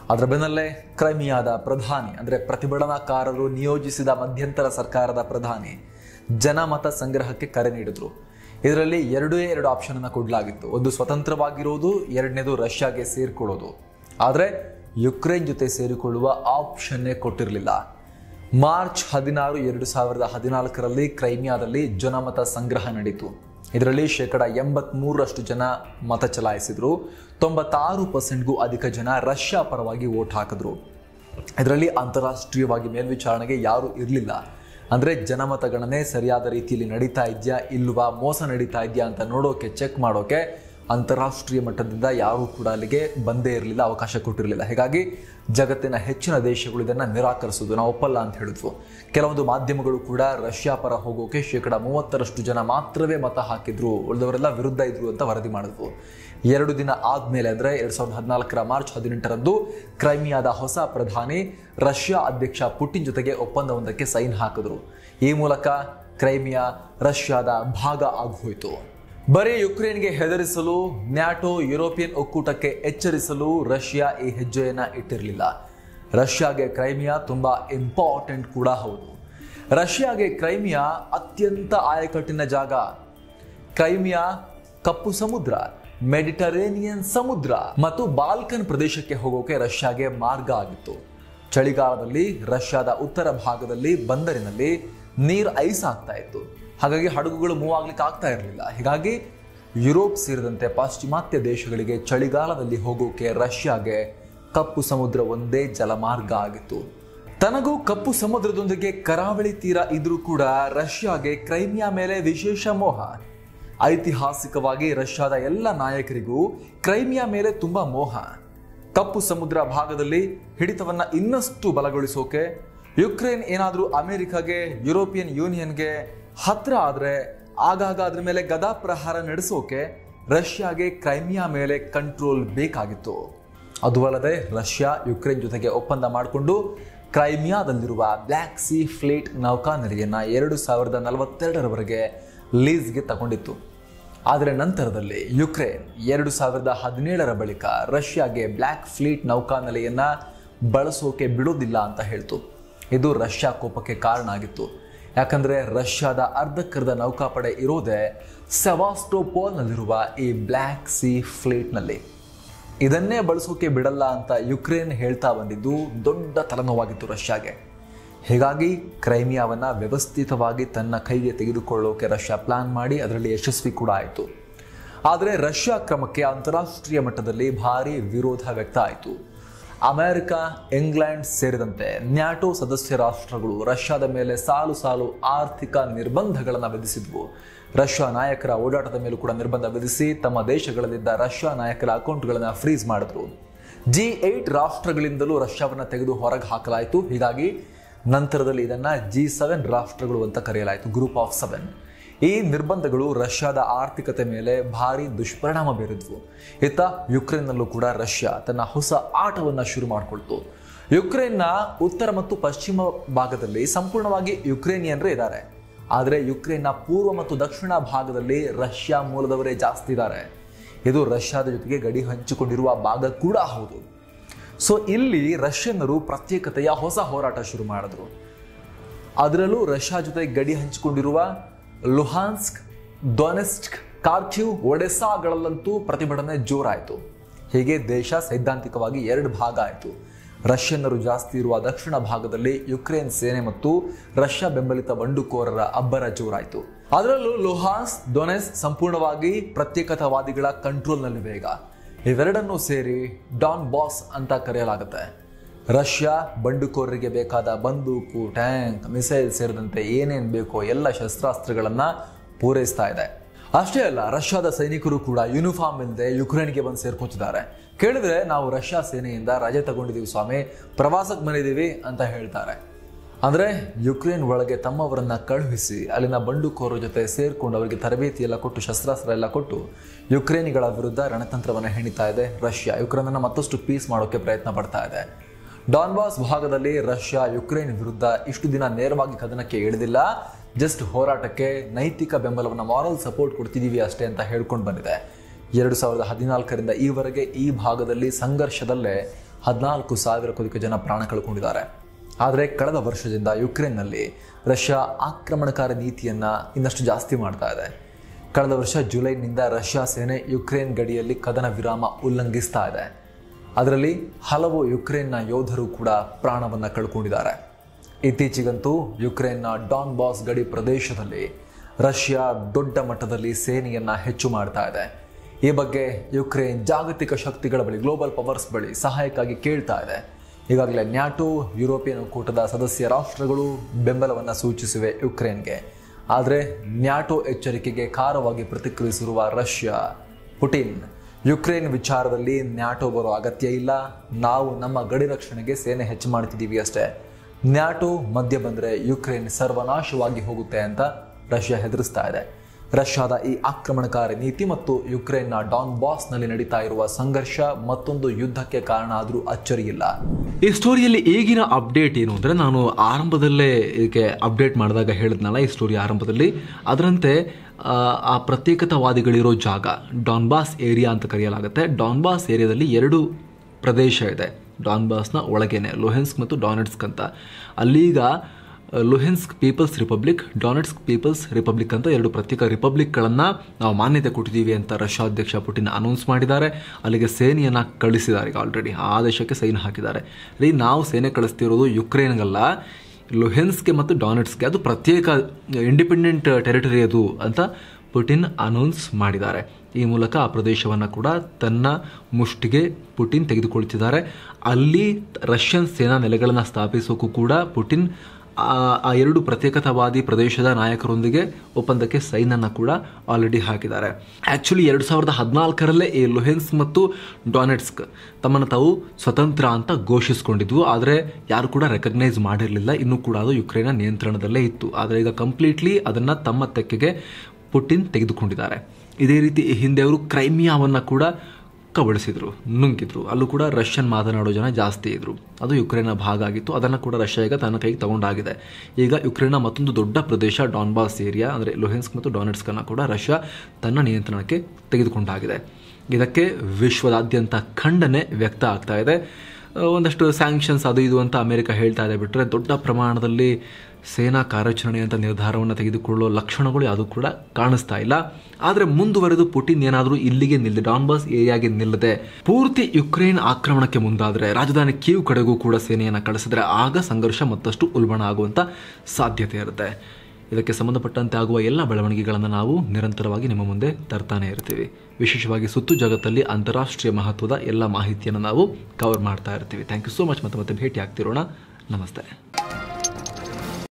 ಅದರ ಬೆನ್ನಲ್ಲೇ ಕ್ರೈಮಿಯಾದ ಪ್ರಧಾನಿ ಅಂದರೆ ಪ್ರತಿಭಟನಾಕಾರರು ನಿಯೋಜಿಸಿದ ಮಧ್ಯಂತರ ಸರ್ಕಾರದ ಪ್ರಧಾನಿ ಜನಮತ ಸಂಗ್ರಹಕ್ಕೆ ಕರೆ ನೀಡಿದ್ರು ಇದರಲ್ಲಿ ಎರಡೇ ಎರಡು ಆಪ್ಷನ್ ಅನ್ನ ಕೊಡಲಾಗಿತ್ತು ಒಂದು ಸ್ವತಂತ್ರವಾಗಿರೋದು ಎರಡನೇದು ರಷ್ಯಾಗೆ ಸೇರಿಕೊಳ್ಳೋದು ಆದರೆ ಯುಕ್ರೇನ್ ಜೊತೆ ಸೇರಿಕೊಳ್ಳುವ ಆಪ್ಷನ್ನೇ ಕೊಟ್ಟಿರಲಿಲ್ಲ ಮಾರ್ಚ್ ಹದಿನಾರು ಎರಡು ಸಾವಿರದ ಹದಿನಾಲ್ಕರಲ್ಲಿ ಕ್ರೈಮಿಯಾದಲ್ಲಿ ಜನಮತ ಸಂಗ್ರಹ ನಡೀತು ಇದರಲ್ಲಿ ಶೇಕಡ ಎಂಬತ್ಮೂರರಷ್ಟು ಜನ ಮತ ಚಲಾಯಿಸಿದ್ರು ತೊಂಬತ್ತಾರು ಪರ್ಸೆಂಟ್ಗೂ ಅಧಿಕ ಜನ ರಷ್ಯಾ ಪರವಾಗಿ ವೋಟ್ ಹಾಕಿದ್ರು ಇದರಲ್ಲಿ ಅಂತಾರಾಷ್ಟ್ರೀಯವಾಗಿ ಮೇಲ್ವಿಚಾರಣೆಗೆ ಯಾರೂ ಇರಲಿಲ್ಲ ಅಂದರೆ ಜನಮತ ಗಣನೆ ಸರಿಯಾದ ರೀತಿಯಲ್ಲಿ ನಡೀತಾ ಇದೆಯಾ ಇಲ್ವಾ ಮೋಸ ನಡೀತಾ ಇದೆಯಾ ಅಂತ ನೋಡೋಕೆ ಚೆಕ್ ಮಾಡೋಕೆ ಅಂತಾರಾಷ್ಟ್ರೀಯ ಮಟ್ಟದಿಂದ ಯಾರೂ ಕೂಡ ಅಲ್ಲಿಗೆ ಬಂದೇ ಇರಲಿಲ್ಲ ಅವಕಾಶ ಕೊಟ್ಟಿರಲಿಲ್ಲ ಹೀಗಾಗಿ ಜಗತ್ತಿನ ಹೆಚ್ಚಿನ ದೇಶಗಳು ಇದನ್ನು ನಿರಾಕರಿಸೋದು ನಾವು ಒಪ್ಪಲ್ಲ ಅಂತ ಹೇಳಿದ್ವು ಕೆಲವೊಂದು ಮಾಧ್ಯಮಗಳು ಕೂಡ ರಷ್ಯಾ ಪರ ಹೋಗೋಕೆ ಶೇಕಡ ಮೂವತ್ತರಷ್ಟು ಜನ ಮಾತ್ರವೇ ಮತ ಹಾಕಿದ್ರು ಉಳಿದವರೆಲ್ಲ ವಿರುದ್ಧ ಇದ್ರು ಅಂತ ವರದಿ ಮಾಡಿದ್ವು ಎರಡು ದಿನ ಆದ್ಮೇಲೆ ಅಂದರೆ ಎರಡ್ ಸಾವಿರದ ಹದಿನಾಲ್ಕರ ಮಾರ್ಚ್ ಹದಿನೆಂಟರಂದು ಕ್ರೈಮಿಯಾದ ಹೊಸ ಪ್ರಧಾನಿ ರಷ್ಯಾ ಅಧ್ಯಕ್ಷ ಪುಟಿನ್ ಜೊತೆಗೆ ಒಪ್ಪಂದವೊಂದಕ್ಕೆ ಸೈನ್ ಹಾಕಿದ್ರು ಈ ಮೂಲಕ ಕ್ರೈಮಿಯಾ ರಷ್ಯಾದ ಭಾಗ ಆಗೋಯ್ತು ಬರೀ ಯುಕ್ರೇನ್ಗೆ ಹೆದರಿಸಲು ನ್ಯಾಟೋ ಯುರೋಪಿಯನ್ ಒಕ್ಕೂಟಕ್ಕೆ ಎಚ್ಚರಿಸಲು ರಷ್ಯಾ ಈ ಹೆಜ್ಜೆಯನ್ನ ಇಟ್ಟಿರಲಿಲ್ಲ ರಷ್ಯಾಗೆ ಕ್ರೈಮಿಯಾ ತುಂಬಾ ಇಂಪಾರ್ಟೆಂಟ್ ಕೂಡ ಹೌದು ರಷ್ಯಾಗೆ ಕ್ರೈಮಿಯಾ ಅತ್ಯಂತ ಆಯಕಟ್ಟಿನ ಜಾಗ ಕ್ರೈಮಿಯಾ ಕಪ್ಪು ಸಮುದ್ರ ಮೆಡಿಟರೇನಿಯನ್ ಸಮುದ್ರ ಮತ್ತು ಬಾಲ್ಕನ್ ಪ್ರದೇಶಕ್ಕೆ ಹೋಗೋಕೆ ರಷ್ಯಾಗೆ ಮಾರ್ಗ ಆಗಿತ್ತು ಚಳಿಗಾಲದಲ್ಲಿ ರಷ್ಯಾದ ಉತ್ತರ ಭಾಗದಲ್ಲಿ ಬಂದರಿನಲ್ಲಿ ನೀರು ಐಸ್ ಆಗ್ತಾ ಇತ್ತು ಹಾಗಾಗಿ ಹಡಗುಗಳು ಮೂವ್ ಆಗ್ಲಿಕ್ಕೆ ಆಗ್ತಾ ಇರಲಿಲ್ಲ ಹೀಗಾಗಿ ಯುರೋಪ್ ಸೇರಿದಂತೆ ಪಾಶ್ಚಿಮಾತ್ಯ ದೇಶಗಳಿಗೆ ಚಳಿಗಾಲದಲ್ಲಿ ಹೋಗೋಕೆ ರಷ್ಯಾಗೆ ಕಪ್ಪು ಸಮುದ್ರ ಒಂದೇ ಜಲಮಾರ್ಗ ಆಗಿತ್ತು ತನಗೂ ಕಪ್ಪು ಸಮುದ್ರದೊಂದಿಗೆ ಕರಾವಳಿ ತೀರ ಇದ್ರೂ ಕೂಡ ರಷ್ಯಾಗೆ ಕ್ರೈಮಿಯಾ ಮೇಲೆ ವಿಶೇಷ ಮೋಹ ಐತಿಹಾಸಿಕವಾಗಿ ರಷ್ಯಾದ ಎಲ್ಲ ನಾಯಕರಿಗೂ ಕ್ರೈಮಿಯಾ ಮೇಲೆ ತುಂಬಾ ಮೋಹ ಕಪ್ಪು ಸಮುದ್ರ ಭಾಗದಲ್ಲಿ ಹಿಡಿತವನ್ನ ಇನ್ನಷ್ಟು ಬಲಗೊಳಿಸೋಕೆ ಯುಕ್ರೇನ್ ಏನಾದರೂ ಅಮೆರಿಕಾಗೆ ಯುರೋಪಿಯನ್ ಯೂನಿಯನ್ಗೆ ಹತ್ರ ಆದ್ರೆ ಆಗಾಗ ಅದ್ರ ಮೇಲೆ ಗದಾ ಪ್ರಹಾರ ನಡೆಸೋಕೆ ರಷ್ಯಾಗೆ ಕ್ರೈಮಿಯಾ ಮೇಲೆ ಕಂಟ್ರೋಲ್ ಬೇಕಾಗಿತ್ತು ಅದು ಅಲ್ಲದೆ ರಷ್ಯಾ ಯುಕ್ರೇನ್ ಜೊತೆಗೆ ಒಪ್ಪಂದ ಮಾಡಿಕೊಂಡು ಕ್ರೈಮಿಯಾದಲ್ಲಿರುವ ಬ್ಲ್ಯಾಕ್ ಸಿ ಫ್ಲೀಟ್ ನೌಕಾನೆಲೆಯನ್ನ ಎರಡು ಸಾವಿರದ ನಲವತ್ತೆರಡರವರೆಗೆ ಲೀಸ್ಗೆ ತಗೊಂಡಿತ್ತು ಆದರೆ ನಂತರದಲ್ಲಿ ಯುಕ್ರೇನ್ ಎರಡು ಸಾವಿರದ ಹದಿನೇಳರ ಬಳಿಕ ರಷ್ಯಾಗೆ ಬ್ಲ್ಯಾಕ್ ಫ್ಲೀಟ್ ನೌಕಾನೆಲೆಯನ್ನ ಬಳಸೋಕೆ ಬಿಡೋದಿಲ್ಲ ಅಂತ ಹೇಳ್ತು ಇದು ರಷ್ಯಾ ಕೋಪಕ್ಕೆ ಕಾರಣ ಆಗಿತ್ತು ಯಾಕಂದ್ರೆ ರಷ್ಯಾದ ಅರ್ಧಕ್ಕರ್ಧ ನೌಕಾಪಡೆ ಇರೋದೇ ಸೆವಾಸ್ಟೋಪೋಲ್ನಲ್ಲಿರುವ ಈ ಬ್ಲ್ಯಾಕ್ ಸಿ ಫ್ಲೀಟ್ನಲ್ಲಿ ಇದನ್ನೇ ಬಳಸೋಕೆ ಬಿಡಲ್ಲ ಅಂತ ಯುಕ್ರೇನ್ ಹೇಳ್ತಾ ಬಂದಿದ್ದು ದೊಡ್ಡ ತಲೆನೋವಾಗಿತ್ತು ರಷ್ಯಾಗೆ ಹೀಗಾಗಿ ಕ್ರೈಮಿಯಾವನ್ನ ವ್ಯವಸ್ಥಿತವಾಗಿ ತನ್ನ ಕೈಗೆ ತೆಗೆದುಕೊಳ್ಳೋಕೆ ರಷ್ಯಾ ಪ್ಲಾನ್ ಮಾಡಿ ಅದರಲ್ಲಿ ಯಶಸ್ವಿ ಕೂಡ ಆಯಿತು ಆದರೆ ರಷ್ಯಾ ಕ್ರಮಕ್ಕೆ ಅಂತಾರಾಷ್ಟ್ರೀಯ ಮಟ್ಟದಲ್ಲಿ ಭಾರಿ ವಿರೋಧ ವ್ಯಕ್ತ ಆಯಿತು ಅಮೆರಿಕ ಇಂಗ್ಲೆಂಡ್ ಸೇರಿದಂತೆ ನ್ಯಾಟೋ ಸದಸ್ಯ ರಾಷ್ಟ್ರಗಳು ರಷ್ಯಾದ ಮೇಲೆ ಸಾಲು ಸಾಲು ಆರ್ಥಿಕ ನಿರ್ಬಂಧಗಳನ್ನು ವಿಧಿಸಿದ್ವು ರಷ್ಯಾ ನಾಯಕರ ಓಡಾಟದ ಮೇಲೂ ಕೂಡ ನಿರ್ಬಂಧ ವಿಧಿಸಿ ತಮ್ಮ ದೇಶಗಳಲ್ಲಿದ್ದ ರಷ್ಯಾ ನಾಯಕರ ಅಕೌಂಟ್ಗಳನ್ನು ಫ್ರೀಸ್ ಮಾಡಿದ್ರು ಜಿ ಏಟ್ ರಾಷ್ಟ್ರಗಳಿಂದಲೂ ರಷ್ಯಾವನ್ನು ತೆಗೆದು ಹೊರಗೆ ಹಾಕಲಾಯಿತು ಹೀಗಾಗಿ ನಂತರದಲ್ಲಿ ಇದನ್ನ ಜಿ ಸೆವೆನ್ ರಾಷ್ಟ್ರಗಳು ಅಂತ ಕರೆಯಲಾಯಿತು ಗ್ರೂಪ್ ಆಫ್ ಸೆವೆನ್ ಈ ನಿರ್ಬಂಧಗಳು ರಷ್ಯಾದ ಆರ್ಥಿಕತೆ ಮೇಲೆ ಭಾರಿ ದುಷ್ಪರಿಣಾಮ ಬೀರಿದ್ವು ಇತ್ತ ಯುಕ್ರೇನ್ನಲ್ಲೂ ಕೂಡ ರಷ್ಯಾ ತನ್ನ ಹೊಸ ಆಟವನ್ನ ಶುರು ಮಾಡಿಕೊಳ್ತು ಯುಕ್ರೇನ್ನ ಉತ್ತರ ಮತ್ತು ಪಶ್ಚಿಮ ಭಾಗದಲ್ಲಿ ಸಂಪೂರ್ಣವಾಗಿ ಯುಕ್ರೇನಿಯನ್ರೇ ಇದ್ದಾರೆ ಆದರೆ ಯುಕ್ರೇನ್ನ ಪೂರ್ವ ಮತ್ತು ದಕ್ಷಿಣ ಭಾಗದಲ್ಲಿ ರಷ್ಯಾ ಮೂಲದವರೇ ಜಾಸ್ತಿ ಇದ್ದಾರೆ ಇದು ರಷ್ಯಾದ ಜೊತೆಗೆ ಗಡಿ ಹಂಚಿಕೊಂಡಿರುವ ಭಾಗ ಕೂಡ ಹೌದು ಸೊ ಇಲ್ಲಿ ರಷ್ಯನ್ನರು ಪ್ರತ್ಯೇಕತೆಯ ಹೊಸ ಹೋರಾಟ ಶುರು ಮಾಡಿದ್ರು ಅದರಲ್ಲೂ ರಷ್ಯಾ ಜೊತೆ ಗಡಿ ಹಂಚಿಕೊಂಡಿರುವ ಲುಹಾನ್ಸ್ಕ್ ಡೊನೆಸ್ಕ್ ಕಾರ್ಕ್ಯೂ ಒಡೆಸಾಗಳಲ್ಲಂತೂ ಪ್ರತಿಭಟನೆ ಜೋರಾಯಿತು ಹೀಗೆ ದೇಶ ಸೈದ್ಧಾಂತಿಕವಾಗಿ ಎರಡು ಭಾಗ ಆಯಿತು ರಷ್ಯನ್ನರು ಜಾಸ್ತಿ ಇರುವ ದಕ್ಷಿಣ ಭಾಗದಲ್ಲಿ ಯುಕ್ರೇನ್ ಸೇನೆ ಮತ್ತು ರಷ್ಯಾ ಬೆಂಬಲಿತ ಬಂಡುಕೋರರ ಅಬ್ಬರ ಜೋರಾಯಿತು ಅದರಲ್ಲೂ ಲುಹಾನ್ಸ್ ಡೊನೆಸ್ಕ್ ಸಂಪೂರ್ಣವಾಗಿ ಪ್ರತ್ಯೇಕತಾವಾದಿಗಳ ಕಂಟ್ರೋಲ್ನಲ್ಲಿವೆ ಈಗ ಇವೆರಡನ್ನೂ ಸೇರಿ ಡಾನ್ ಬಾಸ್ ಅಂತ ಕರೆಯಲಾಗುತ್ತೆ ರಷ್ಯಾ ಬಂಡುಕೋರರಿಗೆ ಬೇಕಾದ ಬಂದೂಕು ಟ್ಯಾಂಕ್ ಮಿಸೈಲ್ ಸೇರಿದಂತೆ ಏನೇನು ಬೇಕೋ ಎಲ್ಲ ಶಸ್ತ್ರಾಸ್ತ್ರಗಳನ್ನ ಪೂರೈಸ್ತಾ ಇದೆ ಅಷ್ಟೇ ಅಲ್ಲ ರಷ್ಯಾದ ಸೈನಿಕರು ಕೂಡ ಯೂನಿಫಾರ್ಮ್ ಇಲ್ಲದೆ ಯುಕ್ರೇನ್ಗೆ ಬಂದು ಸೇರ್ಕೋತಿದ್ದಾರೆ ಕೇಳಿದ್ರೆ ನಾವು ರಷ್ಯಾ ಸೇನೆಯಿಂದ ರಜೆ ತಗೊಂಡಿದ್ದೀವಿ ಸ್ವಾಮಿ ಪ್ರವಾಸಕ್ಕೆ ಬಂದಿದ್ದೀವಿ ಅಂತ ಹೇಳ್ತಾರೆ ಅಂದ್ರೆ ಯುಕ್ರೇನ್ ಒಳಗೆ ತಮ್ಮವರನ್ನ ಕಳುಹಿಸಿ ಅಲ್ಲಿನ ಬಂಡುಕೋರ ಜೊತೆ ಸೇರ್ಕೊಂಡು ಅವರಿಗೆ ತರಬೇತಿ ಎಲ್ಲ ಕೊಟ್ಟು ಶಸ್ತ್ರಾಸ್ತ್ರ ಎಲ್ಲ ಕೊಟ್ಟು ಯುಕ್ರೇನಿಗಳ ವಿರುದ್ಧ ರಣತಂತ್ರವನ್ನು ಹೆಣಿತಾ ಇದೆ ರಷ್ಯಾ ಯುಕ್ರೇನನ್ನು ಮತ್ತಷ್ಟು ಪೀಸ್ ಮಾಡೋಕೆ ಪ್ರಯತ್ನ ಪಡ್ತಾ ಇದೆ ಡಾನ್ಬಾಸ್ ಭಾಗದಲ್ಲಿ ರಷ್ಯಾ ಯುಕ್ರೇನ್ ವಿರುದ್ಧ ಇಷ್ಟು ದಿನ ನೇರವಾಗಿ ಕದನಕ್ಕೆ ಇಳಿದಿಲ್ಲ ಜಸ್ಟ್ ಹೋರಾಟಕ್ಕೆ ನೈತಿಕ ಬೆಂಬಲವನ್ನು ಮಾರಲ್ ಸಪೋರ್ಟ್ ಕೊಡ್ತಿದ್ದೀವಿ ಅಷ್ಟೇ ಅಂತ ಹೇಳ್ಕೊಂಡು ಬಂದಿದೆ ಎರಡು ಸಾವಿರದ ಹದಿನಾಲ್ಕರಿಂದ ಈವರೆಗೆ ಈ ಭಾಗದಲ್ಲಿ ಸಂಘರ್ಷದಲ್ಲೇ ಹದಿನಾಲ್ಕು ಸಾವಿರಕ್ಕೂ ಅಧಿಕ ಜನ ಪ್ರಾಣ ಕಳ್ಕೊಂಡಿದ್ದಾರೆ ಆದರೆ ಕಳೆದ ವರ್ಷದಿಂದ ಯುಕ್ರೇನ್ನಲ್ಲಿ ರಷ್ಯಾ ಆಕ್ರಮಣಕಾರಿ ನೀತಿಯನ್ನು ಇನ್ನಷ್ಟು ಜಾಸ್ತಿ ಮಾಡ್ತಾ ಇದೆ ಕಳೆದ ವರ್ಷ ಜುಲೈನಿಂದ ರಷ್ಯಾ ಸೇನೆ ಯುಕ್ರೇನ್ ಗಡಿಯಲ್ಲಿ ಕದನ ವಿರಾಮ ಉಲ್ಲಂಘಿಸ್ತಾ ಇದೆ ಅದರಲ್ಲಿ ಹಲವು ಯುಕ್ರೇನ್ನ ಯೋಧರು ಕೂಡ ಪ್ರಾಣವನ್ನು ಕಳ್ಕೊಂಡಿದ್ದಾರೆ ಇತ್ತೀಚೆಗಂತೂ ಯುಕ್ರೇನ್ನ ಡಾನ್ ಬಾಸ್ ಗಡಿ ಪ್ರದೇಶದಲ್ಲಿ ರಷ್ಯಾ ದೊಡ್ಡ ಮಟ್ಟದಲ್ಲಿ ಸೇನೆಯನ್ನ ಹೆಚ್ಚು ಮಾಡ್ತಾ ಇದೆ ಈ ಬಗ್ಗೆ ಯುಕ್ರೇನ್ ಜಾಗತಿಕ ಶಕ್ತಿಗಳ ಬಳಿ ಗ್ಲೋಬಲ್ ಪವರ್ಸ್ ಬಳಿ ಸಹಾಯಕ್ಕಾಗಿ ಕೇಳ್ತಾ ಇದೆ ಈಗಾಗಲೇ ನ್ಯಾಟೋ ಯುರೋಪಿಯನ್ ಒಕ್ಕೂಟದ ಸದಸ್ಯ ರಾಷ್ಟ್ರಗಳು ಬೆಂಬಲವನ್ನು ಸೂಚಿಸಿವೆ ಯುಕ್ರೇನ್ಗೆ ಆದರೆ ನ್ಯಾಟೋ ಎಚ್ಚರಿಕೆಗೆ ಖಾರವಾಗಿ ಪ್ರತಿಕ್ರಿಯಿಸಿರುವ ರಷ್ಯಾ ಪುಟಿನ್ ಯುಕ್ರೇನ್ ವಿಚಾರದಲ್ಲಿ ನ್ಯಾಟೋ ಬರೋ ಅಗತ್ಯ ಇಲ್ಲ ನಾವು ನಮ್ಮ ಗಡಿ ರಕ್ಷಣೆಗೆ ಸೇನೆ ಹೆಚ್ಚು ಮಾಡ್ತಿದ್ದೀವಿ ಅಷ್ಟೇ ನ್ಯಾಟೋ ಮಧ್ಯ ಬಂದರೆ ಯುಕ್ರೇನ್ ಸರ್ವನಾಶವಾಗಿ ಹೋಗುತ್ತೆ ಅಂತ ರಷ್ಯಾ ಹೆದರಿಸ್ತಾ ಇದೆ ರಷ್ಯಾದ ಈ ಆಕ್ರಮಣಕಾರಿ ನೀತಿ ಮತ್ತು ಯುಕ್ರೇನ್ನ ಡಾನ್ ಬಾಸ್ನಲ್ಲಿ ನಡೀತಾ ಇರುವ ಸಂಘರ್ಷ ಮತ್ತೊಂದು ಯುದ್ಧಕ್ಕೆ ಕಾರಣ ಆದರೂ ಅಚ್ಚರಿಯಿಲ್ಲ ಈ ಸ್ಟೋರಿಯಲ್ಲಿ ಈಗಿನ ಅಪ್ಡೇಟ್ ಏನು ಅಂದರೆ ನಾನು ಆರಂಭದಲ್ಲೇ ಇದಕ್ಕೆ ಅಪ್ಡೇಟ್ ಮಾಡಿದಾಗ ಹೇಳಿದ್ನಲ್ಲ ಈ ಸ್ಟೋರಿ ಆರಂಭದಲ್ಲಿ ಅದರಂತೆ ಆ, ಆ ಪ್ರತ್ಯೇಕತಾವಾದಿಗಳಿರೋ ಜಾಗ ಡಾನ್ಬಾಸ್ ಏರಿಯಾ ಅಂತ ಕರೆಯಲಾಗುತ್ತೆ ಡಾನ್ಬಾಸ್ ಏರಿಯಾದಲ್ಲಿ ಎರಡು ಪ್ರದೇಶ ಇದೆ ಡಾನ್ಬಾಸ್ನ ಒಳಗೇನೆ ಲೊಹೆನ್ಸ್ಕ್ ಮತ್ತು ಡಾನೆಟ್ಸ್ಕ್ ಅಂತ ಅಲ್ಲೀಗ Luhansk people's republic Donetsk people's republic ಅಂತ ಎರಡು ಪ್ರತ್ಯೇಕ ರಿಪಬ್ಲಿಕ್ಗಳನ್ನು ನಾವು ಮಾನ್ಯತೆ ಕೊಟ್ಟಿದ್ದೀವಿ ಅಂತ ರಷ್ಯಾ ಅಧ್ಯಕ್ಷ ಪುಟಿನ್ ಅನೌನ್ಸ್ ಮಾಡಿದ್ದಾರೆ ಅಲ್ಲಿಗೆ ಸೇನೆಯನ್ನು ಕಳಿಸಿದ್ದಾರೆ ಈಗ ಆಲ್ರೆಡಿ ಆ ಆದೇಶಕ್ಕೆ ಸೈನ್ ಹಾಕಿದ್ದಾರೆ ರೀ ನಾವು ಸೇನೆ ಕಳಿಸ್ತಿರೋದು ಯುಕ್ರೇನ್ಗಲ್ಲ ಲುಹೆನ್ಸ್ಗೆ ಮತ್ತು ಡಾನೆಟ್ಸ್ಗೆ ಅದು ಪ್ರತ್ಯೇಕ ಇಂಡಿಪೆಂಡೆಂಟ್ ಟೆರಿಟರಿ ಅದು ಅಂತ ಪುಟಿನ್ ಅನೌನ್ಸ್ ಮಾಡಿದ್ದಾರೆ ಈ ಮೂಲಕ ಆ ಪ್ರದೇಶವನ್ನು ಕೂಡ ತನ್ನ ಮುಷ್ಟಿಗೆ ಪುಟಿನ್ ತೆಗೆದುಕೊಳ್ತಿದ್ದಾರೆ ಅಲ್ಲಿ ರಷ್ಯನ್ ಸೇನಾ ನೆಲೆಗಳನ್ನು ಸ್ಥಾಪಿಸೋಕ್ಕೂ ಕೂಡ ಪುಟಿನ್ ಆ ಆ ಎರಡು ಪ್ರತ್ಯೇಕತಾವಾದಿ ಪ್ರದೇಶದ ನಾಯಕರೊಂದಿಗೆ ಒಪ್ಪಂದಕ್ಕೆ ಸೈನನ್ನು ಕೂಡ ಆಲ್ರೆಡಿ ಹಾಕಿದ್ದಾರೆ ಆ್ಯಕ್ಚುಲಿ ಎರಡು ಸಾವಿರದ ಹದಿನಾಲ್ಕರಲ್ಲೇ ಈ ಲುಹೆನ್ಸ್ ಮತ್ತು ಡೊನೆಟ್ಸ್ಕ್ ತಮ್ಮನ್ನು ತಾವು ಸ್ವತಂತ್ರ ಅಂತ ಘೋಷಿಸಿಕೊಂಡಿದ್ವು ಆದರೆ ಯಾರು ಕೂಡ ರೆಕಗ್ನೈಸ್ ಮಾಡಿರಲಿಲ್ಲ ಇನ್ನೂ ಕೂಡ ಅದು ಯುಕ್ರೇನ್ನ ನಿಯಂತ್ರಣದಲ್ಲೇ ಇತ್ತು ಆದರೆ ಈಗ ಕಂಪ್ಲೀಟ್ಲಿ ಅದನ್ನು ತಮ್ಮ ತೆಕ್ಕೆಗೆ ಪುಟಿನ್ ತೆಗೆದುಕೊಂಡಿದ್ದಾರೆ ಇದೇ ರೀತಿ ಈ ಹಿಂದೆ ಅವರು ಕ್ರೈಮಿಯಾವನ್ನು ಕೂಡ ಕಬಳಿಸಿದ್ರು ನುಂಗಿದ್ರು ಅಲ್ಲೂ ಕೂಡ ರಷ್ಯನ್ ಮಾತನಾಡೋ ಜನ ಜಾಸ್ತಿ ಇದ್ರು ಅದು ಯುಕ್ರೇನ್ನ ಭಾಗ ಆಗಿತ್ತು ಅದನ್ನು ಕೂಡ ರಷ್ಯಾ ಈಗ ತನ್ನ ಕೈಗೆ ತಗೊಂಡಾಗಿದೆ ಈಗ ಯುಕ್ರೇನ್ನ ಮತ್ತೊಂದು ದೊಡ್ಡ ಪ್ರದೇಶ ಡಾನ್ಬಾಸ್ ಏರಿಯಾ ಅಂದರೆ ಲುಹೆನ್ಸ್ಕ್ ಮತ್ತು ಡಾನೆಟ್ಸ್ಕನ್ನು ಕೂಡ ರಷ್ಯಾ ತನ್ನ ನಿಯಂತ್ರಣಕ್ಕೆ ತೆಗೆದುಕೊಂಡಾಗಿದೆ ಇದಕ್ಕೆ ವಿಶ್ವದಾದ್ಯಂತ ಖಂಡನೆ ವ್ಯಕ್ತ ಆಗ್ತಾ ಇದೆ ಆ, ಒಂದಷ್ಟು ಸ್ಯಾಂಕ್ಷನ್ಸ್ ಅದು ಇದು ಅಂತ ಅಮೆರಿಕ ಹೇಳ್ತಾ ಇದೆ ಬಿಟ್ಟರೆ ದೊಡ್ಡ ಪ್ರಮಾಣದಲ್ಲಿ ಸೇನಾ ಕಾರ್ಯಾಚರಣೆ ಅಂತ ನಿರ್ಧಾರವನ್ನು ತೆಗೆದುಕೊಳ್ಳೋ ಲಕ್ಷಣಗಳು ಯಾವುದೂ ಕೂಡ ಕಾಣಿಸ್ತಾ ಇಲ್ಲ ಆದರೆ ಮುಂದುವರೆದು ಪುಟಿನ್ ಏನಾದರೂ ಇಲ್ಲಿಗೆ ನಿಲ್ಲದೆ ಡಾನ್ಬಾಸ್ ಏರಿಯಾಗೆ ನಿಲ್ಲದೆ ಪೂರ್ತಿ ಯುಕ್ರೇನ್ ಆಕ್ರಮಣಕ್ಕೆ ಮುಂದಾದರೆ ರಾಜಧಾನಿ ಕೀವ್ ಕಡೆಗೂ ಕೂಡ ಸೇನೆಯನ್ನು ಕಳಿಸಿದ್ರೆ ಆಗ ಸಂಘರ್ಷ ಮತ್ತಷ್ಟು ಉಲ್ಬಣ ಆಗುವಂಥ ಸಾಧ್ಯತೆ ಇರುತ್ತೆ ಇದಕ್ಕೆ ಸಂಬಂಧಪಟ್ಟಂತೆ ಆಗುವ ಎಲ್ಲ ಬೆಳವಣಿಗೆಗಳನ್ನು ನಾವು ನಿರಂತರವಾಗಿ ನಿಮ್ಮ ಮುಂದೆ ತರ್ತಾನೆ ಇರ್ತೀವಿ ವಿಶೇಷವಾಗಿ ಸುತ್ತು ಜಗತ್ತಲ್ಲಿ ಅಂತಾರಾಷ್ಟ್ರೀಯ ಮಹತ್ವದ ಎಲ್ಲ ಮಾಹಿತಿಯನ್ನು ನಾವು ಕವರ್ ಮಾಡ್ತಾ ಇರ್ತೀವಿ ಥ್ಯಾಂಕ್ ಯು ಸೋ ಮಚ್ ಮತ್ತೆ ಮತ್ತೆ ಭೇಟಿ ಆಗ್ತಿರೋಣ ನಮಸ್ತೆ